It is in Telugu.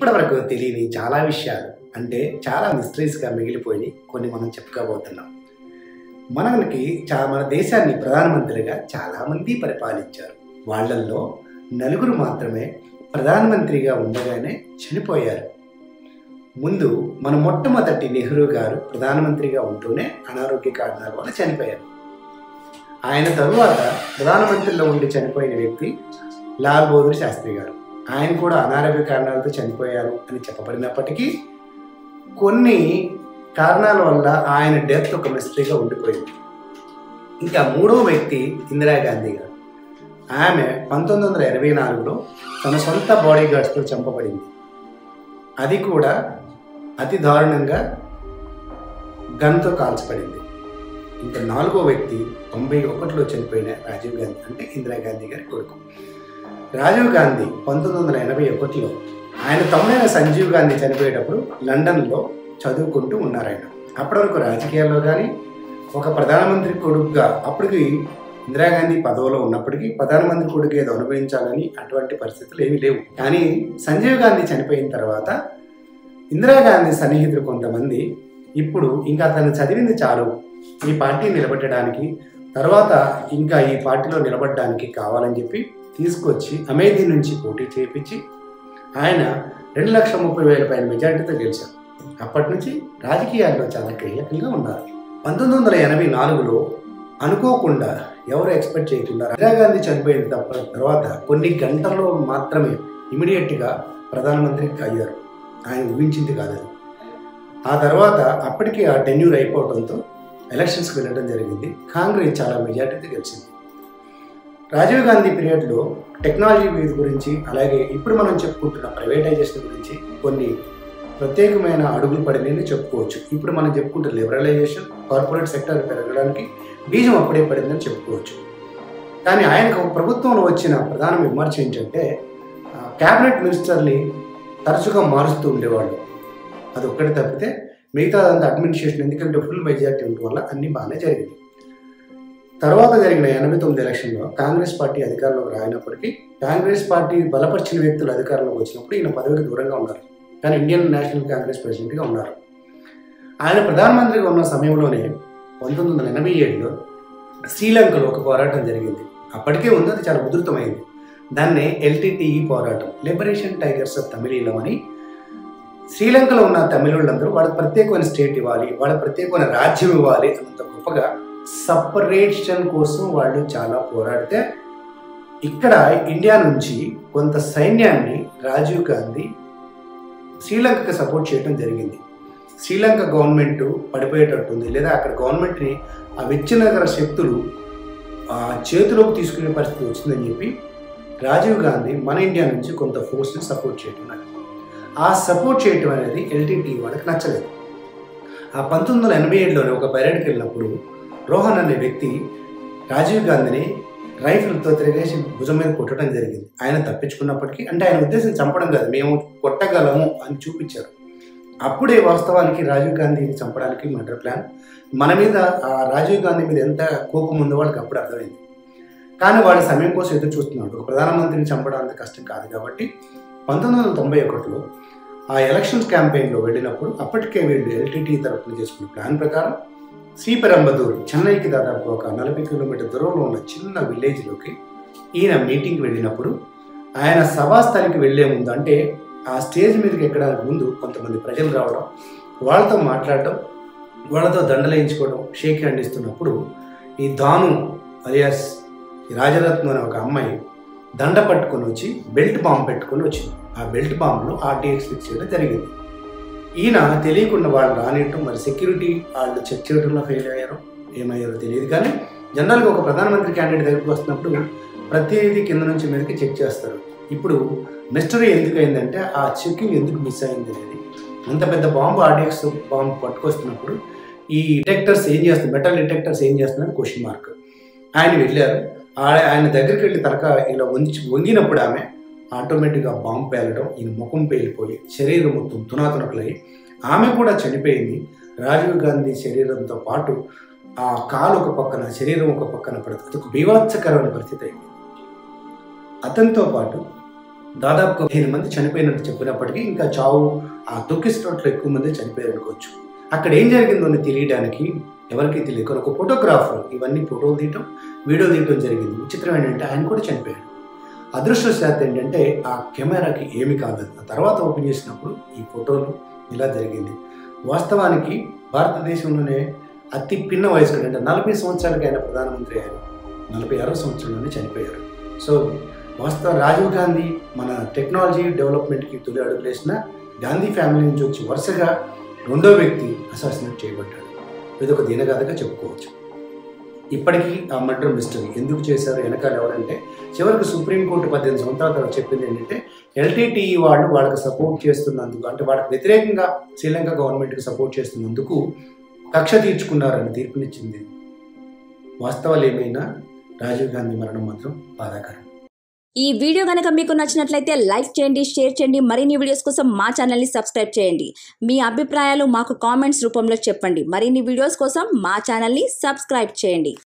ఇప్పటి వరకు తెలియని చాలా విషయాలు అంటే చాలా మిస్టరీస్గా మిగిలిపోయి కొన్ని మనం చెప్పుకోబోతున్నాం మనకి చా మన దేశాన్ని ప్రధానమంత్రిగా చాలామంది పరిపాలించారు వాళ్ళల్లో నలుగురు మాత్రమే ప్రధానమంత్రిగా ఉండగానే చనిపోయారు ముందు మన మొట్టమొదటి నెహ్రూ గారు ప్రధానమంత్రిగా ఉంటూనే అనారోగ్య కారణాల వల్ల చనిపోయారు ఆయన తరువాత ప్రధానమంత్రిలో ఉండి చనిపోయిన వ్యక్తి లాల్ బహదూర్ శాస్త్రి గారు ఆయన కూడా అనారోగ్య కారణాలతో చనిపోయారు అని చెప్పబడినప్పటికీ కొన్ని కారణాల వల్ల ఆయన డెత్ ఒక మిస్టరీగా ఉండిపోయింది ఇంకా మూడో వ్యక్తి ఇందిరాగాంధీ గారు ఆమె పంతొమ్మిది వందల ఎనభై నాలుగులో తన సొంత బాడీ గార్డ్స్తో చంపబడింది అది కూడా అతి దారుణంగా గన్తో కాల్చబడింది ఇంకా నాలుగో వ్యక్తి తొంభై ఒకటిలో చనిపోయిన రాజీవ్ గాంధీ అంటే ఇందిరాగాంధీ గారి కొడుకు రాజీవ్ గాంధీ పంతొమ్మిది వందల ఎనభై ఒకటిలో ఆయన తమ్ముడైన సంజీవ్ గాంధీ చనిపోయేటప్పుడు లండన్లో చదువుకుంటూ ఉన్నారు ఆయన అప్పటి వరకు రాజకీయాల్లో కానీ ఒక ప్రధానమంత్రి కొడుకుగా అప్పటికి ఇందిరాగాంధీ పదవిలో ఉన్నప్పటికీ ప్రధానమంత్రి కొడుకు ఏదో అనుభవించాలని అటువంటి పరిస్థితులు ఏమీ లేవు కానీ సంజీవ్ గాంధీ చనిపోయిన తర్వాత ఇందిరాగాంధీ సన్నిహితులు కొంతమంది ఇప్పుడు ఇంకా తను చదివింది చాలు ఈ పార్టీ నిలబెట్టడానికి తర్వాత ఇంకా ఈ పార్టీలో నిలబడడానికి కావాలని చెప్పి తీసుకొచ్చి అమేధి నుంచి పోటీ చేయించి ఆయన రెండు లక్షల ముప్పై వేల పైన మెజార్టీతో గెలిచారు అప్పటి నుంచి రాజకీయాల్లో చాలా కీలకంగా ఉన్నారు పంతొమ్మిది వందల ఎనభై నాలుగులో అనుకోకుండా ఎవరు ఎక్స్పెక్ట్ చేయకుండా ఇందిరాగాంధీ చనిపోయిన తప్ప- తర్వాత కొన్ని గంటల్లో మాత్రమే ఇమీడియట్గా ప్రధానమంత్రి అయ్యారు ఆయన ఊహించింది కాదు అది ఆ తర్వాత అప్పటికి ఆ టెన్యూర్ అయిపోవడంతో ఎలక్షన్స్కి వెళ్ళడం జరిగింది కాంగ్రెస్ చాలా మెజార్టీతో గెలిచింది రాజీవ్ గాంధీ పీరియడ్లో టెక్నాలజీ మీద గురించి అలాగే ఇప్పుడు మనం చెప్పుకుంటున్న ప్రైవేటైజేషన్ గురించి కొన్ని ప్రత్యేకమైన అడుగులు పడినని చెప్పుకోవచ్చు ఇప్పుడు మనం చెప్పుకుంటున్న లిబరలైజేషన్ కార్పొరేట్ సెక్టర్ పెరగడానికి బీజం అప్పుడే పడిందని చెప్పుకోవచ్చు కానీ ఆయనకు ప్రభుత్వంలో వచ్చిన ప్రధాన విమర్శ ఏంటంటే ఆ, క్యాబినెట్ మినిస్టర్ని తరచుగా మారుస్తూ ఉండేవాళ్ళు అది ఒక్కటి తప్పితే మిగతా అంతా అడ్మినిస్ట్రేషన్ ఎందుకంటే ఫుల్ మెజారిటీ ఉండడం వల్ల అన్ని బాగానే జరిగింది తర్వాత జరిగిన ఎనభై తొమ్మిది ఎలక్షన్లో కాంగ్రెస్ పార్టీ అధికారంలోకి రాయినప్పటికీ కాంగ్రెస్ పార్టీ బలపరిచిన వ్యక్తులు అధికారంలోకి వచ్చినప్పుడు ఈయన పదవికి దూరంగా ఉన్నారు కానీ ఇండియన్ నేషనల్ కాంగ్రెస్ ప్రెసిడెంట్గా ఉన్నారు ఆయన ప్రధానమంత్రిగా ఉన్న సమయంలోనే పంతొమ్మిది వందల ఎనభై ఏడులో శ్రీలంకలో ఒక పోరాటం జరిగింది అప్పటికే ఉంది అది చాలా ఉధృతమైంది దాన్నే ఎల్టీటీఈ పోరాటం లిబరేషన్ టైగర్స్ ఆఫ్ తమిళీలం అని శ్రీలంకలో ఉన్న తమిళులందరూ వాళ్ళకి ప్రత్యేకమైన స్టేట్ ఇవ్వాలి వాళ్ళకి ప్రత్యేకమైన రాజ్యం ఇవ్వాలి అన్నంత గొప్పగా సపరేషన్ కోసం వాళ్ళు చాలా పోరాడితే ఇక్కడ ఇండియా నుంచి కొంత సైన్యాన్ని రాజీవ్ గాంధీ శ్రీలంకకి సపోర్ట్ చేయడం జరిగింది శ్రీలంక గవర్నమెంట్ పడిపోయేటట్టుంది లేదా అక్కడ గవర్నమెంట్ని ఆ విచ్ఛిన్నకర శక్తులు ఆ చేతిలోకి తీసుకునే పరిస్థితి వచ్చిందని చెప్పి రాజీవ్ గాంధీ మన ఇండియా నుంచి కొంత ఫోర్స్ని సపోర్ట్ చేయడం జరిగింది. ఆ సపోర్ట్ చేయటం అనేది ఎల్టీటీ వాళ్ళకి నచ్చలేదు ఆ పంతొమ్మిది వందల ఎనభై ఏడులోనే ఒక పర్యటనకి వెళ్ళినప్పుడు రోహన్ అనే వ్యక్తి రాజీవ్ గాంధీని రైఫిల్తో తిరిగేసి భుజం మీద కొట్టడం జరిగింది ఆయన తప్పించుకున్నప్పటికీ అంటే ఆయన ఉద్దేశం చంపడం కాదు మేము కొట్టగలము అని చూపించారు అప్పుడే వాస్తవానికి రాజీవ్ గాంధీని చంపడానికి మర్డర్ ప్లాన్ మన మీద ఆ రాజీవ్ గాంధీ మీద ఎంత కోపం ఉందో వాళ్ళకి అప్పుడు అర్థమైంది కానీ వాళ్ళ సమయం కోసం ఎదురు చూస్తున్నాడు ఒక ప్రధానమంత్రిని చంపడం అంత కష్టం కాదు కాబట్టి పంతొమ్మిది వందల తొంభై ఒకటిలో ఆ ఎలక్షన్స్ క్యాంపెయిన్లో వెళ్ళినప్పుడు అప్పటికే వీళ్ళు ఎల్టీటీ తరఫున చేసుకున్న ప్లాన్ ప్రకారం శ్రీపెరంబదూర్ చెన్నైకి దాదాపు ఒక నలభై కిలోమీటర్ దూరంలో ఉన్న చిన్న విలేజ్లోకి ఈయన మీటింగ్కి వెళ్ళినప్పుడు ఆయన సభాస్థలికి వెళ్ళే ముందు అంటే ఆ స్టేజ్ మీదకి ఎక్కడానికి ముందు కొంతమంది ప్రజలు రావడం వాళ్ళతో మాట్లాడటం వాళ్ళతో దండలేయించుకోవడం షేక్ హ్యాండ్ ఇస్తున్నప్పుడు ఈ దాను అలియాస్ ఈ రాజరత్నం అనే ఒక అమ్మాయి దండ పట్టుకొని వచ్చి బెల్ట్ బాంబ్ పెట్టుకొని వచ్చింది ఆ బెల్ట్ బాంబ్లో ఆర్టీఎక్స్ ఫిక్స్ చేయడం జరిగింది ఈయన తెలియకుండా వాళ్ళు రానియటం మరి సెక్యూరిటీ వాళ్ళు చెక్ చేయడంలో ఫెయిల్ అయ్యారో ఏమయ్యారో తెలియదు కానీ జనరల్గా ఒక ప్రధానమంత్రి క్యాండిడేట్ దగ్గరికి వస్తున్నప్పుడు ప్రతిదీ కింద నుంచి మీదకి చెక్ చేస్తారు ఇప్పుడు మిస్టరీ ఎందుకు అయిందంటే ఆ చెకింగ్ ఎందుకు మిస్ అయింది అనేది అంత పెద్ద బాంబు ఆర్డిఎక్స్ బాంబు పట్టుకొస్తున్నప్పుడు ఈ డిటెక్టర్స్ ఏం చేస్తున్నారు మెటల్ డిటెక్టర్స్ ఏం చేస్తున్నారు క్వశ్చన్ మార్క్ ఆయన వెళ్ళారు ఆ- ఆయన దగ్గరికి వెళ్ళి తనక ఇలా వంచి వంగినప్పుడు ఆమె ఆటోమేటిక్గా బాంబు పేలడం ఈయన ముఖం పేలిపోయి శరీరం మొత్తం తునాతునకలై ఆమె కూడా చనిపోయింది రాజీవ్ గాంధీ శరీరంతో పాటు ఆ కాలు ఒక పక్కన శరీరం ఒక పక్కన పడుతుంది ఒక బీభత్సకరమైన పరిస్థితి అయింది అతనితో పాటు దాదాపు పదిహేను మంది చనిపోయినట్టు చెప్పినప్పటికీ ఇంకా చావు ఆ తొక్కిస్టోట్లో ఎక్కువ మంది చనిపోయారు అనుకోవచ్చు అక్కడ ఏం జరిగిందో అని తెలియడానికి ఎవరికీ తెలియదు కానీ ఒక ఫోటోగ్రాఫర్ ఇవన్నీ ఫోటోలు తీయటం వీడియో తీయటం జరిగింది విచిత్రం ఏంటంటే ఆయన కూడా చనిపోయాడు అదృష్టశాత్తు ఏంటంటే ఆ కెమెరాకి ఏమి కాలేదు ఆ తర్వాత ఓపెన్ చేసినప్పుడు ఈ ఫోటోలు ఇలా జరిగింది వాస్తవానికి భారతదేశంలోనే అతి పిన్న వయస్కుడు అంటే నలభై సంవత్సరాలకి ఆయన ప్రధానమంత్రి అయ్యారు నలభై ఆరో సంవత్సరంలోనే చనిపోయారు సో వాస్తవ రాజీవ్ గాంధీ మన టెక్నాలజీ డెవలప్మెంట్కి తొలి అడుగులేసిన గాంధీ ఫ్యామిలీ నుంచి వచ్చి వరుసగా రెండో వ్యక్తి అసాసినేట్ చేయబడ్డాడు ఇది ఒక దీనగాథగా చెప్పుకోవచ్చు ఇప్పటికీ ఆ మర్డర్ మిస్టరీ ఎందుకు చేశారు వెనకాల ఎవరంటే చివరికి సుప్రీంకోర్టు పద్దెనిమిది సంవత్సరాల తర్వాత చెప్పింది ఏంటంటే ఎల్టీటీఈ వాళ్ళు వాళ్ళకి సపోర్ట్ చేస్తున్నందుకు అంటే వాళ్ళకి వ్యతిరేకంగా శ్రీలంక గవర్నమెంట్కి సపోర్ట్ చేస్తున్నందుకు కక్ష తీర్చుకున్నారని తీర్పునిచ్చింది వాస్తవాలు ఏమైనా రాజీవ్ గాంధీ మరణం మాత్రం బాధాకరం ఈ వీడియో కనుక మీకు నచ్చినట్లయితే లైక్ చేయండి షేర్ చేయండి మరిన్ని వీడియోస్ కోసం మా ఛానల్ని సబ్స్క్రైబ్ చేయండి మీ అభిప్రాయాలు మాకు కామెంట్స్ రూపంలో చెప్పండి మరిన్ని వీడియోస్ కోసం మా ఛానల్ని సబ్స్క్రైబ్ చేయండి